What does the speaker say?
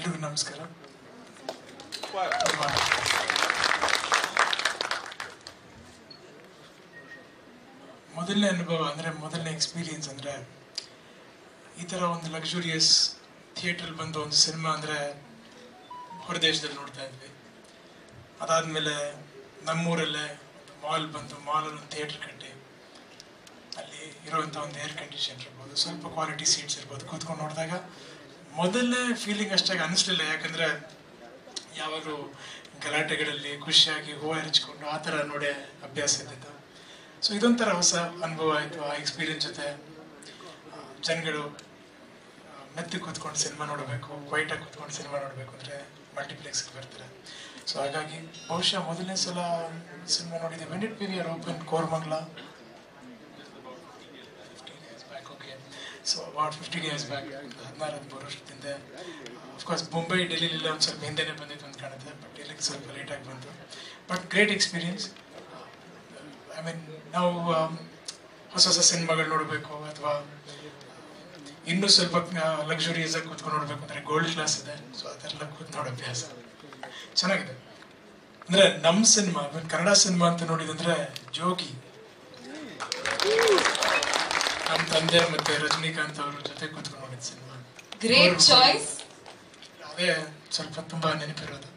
ಎಲ್ರಿಗೂ ನಮಸ್ಕಾರ ಮೊದಲನೇ ಅನುಭವ ಅಂದರೆ ಮೊದಲನೇ ಎಕ್ಸ್ಪೀರಿಯನ್ಸ್ ಅಂದರೆ ಈ ಥರ ಒಂದು ಲಕ್ಸುರಿಯಸ್ ಥಿಯೇಟ್ರಲ್ಲಿ ಬಂದು ಒಂದು ಸಿನಿಮಾ ಅಂದರೆ ಹೊರದೇಶದಲ್ಲಿ ನೋಡ್ತಾ ಇದ್ವಿ ಅದಾದಮೇಲೆ ನಮ್ಮೂರಲ್ಲೇ ಮಾಲ್ ಬಂದು ಮಾಲಲ್ಲಿ ಒಂದು ಥಿಯೇಟ್ರ್ ಕಟ್ಟಿ ಅಲ್ಲಿ ಇರುವಂಥ ಒಂದು ಏರ್ ಕಂಡೀಷನ್ ಇರ್ಬೋದು ಸ್ವಲ್ಪ ಕ್ವಾಲಿಟಿ ಸೀಟ್ಸ್ ಇರ್ಬೋದು ಕೂತ್ಕೊಂಡು ನೋಡಿದಾಗ ಮೊದಲನೇ ಫೀಲಿಂಗ್ ಅಷ್ಟಾಗಿ ಅನಿಸ್ಲಿಲ್ಲ ಯಾಕಂದರೆ ಯಾವಾಗಲೂ ಗಲಾಟೆಗಳಲ್ಲಿ ಖುಷಿಯಾಗಿ ಹೂವು ಎರಚ್ಕೊಂಡು ಆ ಥರ ನೋಡೇ ಅಭ್ಯಾಸ ಇದ್ದಿದ್ದು ಸೊ ಇದೊಂಥರ ಹೊಸ ಅನುಭವ ಆಯಿತು ಆ ಎಕ್ಸ್ಪೀರಿಯನ್ಸ್ ಜೊತೆ ಆ, ಜನಗಳು ಆ, ಮೆತ್ತಿ ಕೂತ್ಕೊಂಡು ಸಿನಿಮಾ ನೋಡಬೇಕು ಕ್ವೈಟಾಗಿ ಕೂತ್ಕೊಂಡು ಸಿನಿಮಾ ನೋಡಬೇಕು ಅಂದರೆ ಮಲ್ಟಿಪ್ಲೆಕ್ಸ್ಗೆ ಬರ್ತಾರೆ ಸೊ ಹಾಗಾಗಿ ಬಹುಶಃ ಮೊದಲನೇ ಸಲ ಸಿನಿಮಾ ನೋಡಿದ್ದೆ when it we are open Koramangala back okay so about fifteen years back ಹದಿನಾರು ಹದಿಮೂರು ವರ್ಷದಿಂದ ಅಫ್ಕೋರ್ಸ್ ಮುಂಬೈ ಡೆಲ್ಲಿಲೆಲ್ಲ ಒಂದು ಸ್ವಲ್ಪ ಹಿಂದೆನೇ ಬಂದಿತ್ತು ಅಂತ ಕಾಣುತ್ತೆ ಬಟ್ ಇಲ್ಲಿಗೆ ಸ್ವಲ್ಪ ಲೇಟಾಗಿ ಬಂತು but great experience I mean ನಾವು ಆಮ್, ಹೊಸ ಹೊಸ ಸಿನಿಮಾಗಳು ನೋಡಬೇಕು ಅಥವಾ ಇನ್ನೂ ಸ್ವಲ್ಪ ಲಕ್ಸುರಿಯಸ್ ಆಗಿ ಕೂತ್ಕೊಂಡು ನೋಡಬೇಕು ಅಂದರೆ ಗೋಲ್ಡ್ ಕ್ಲಾಸ್ ಇದೆ ಸೊ ಅದೆಲ್ಲ ಕೂತ್ ನೋಡೋ ಅಭ್ಯಾಸ ಚೆನ್ನಾಗಿದೆ ಅಂದ್ರೆ ನಮ್ಮ ಸಿನಿಮಾ ಕನ್ನಡ ಸಿನಿಮಾ ಅಂತ ನೋಡಿದಂದ್ರೆ ಜೋಗಿ ನಮ್ಮ ತಂದೆ ಮತ್ತೆ ರಜನಿಕಾಂತ್ ಅವ್ರ ಜೊತೆ ಕೂತ್ಕೊಂಡು ನೋಡಿದ ಸಿನಿಮಾ ಗ್ರೇಟ್ ಚಾಯ್ಸ್ ಅದೇ ಸ್ವಲ್ಪ ತುಂಬಾ ನೆನಪಿರೋದು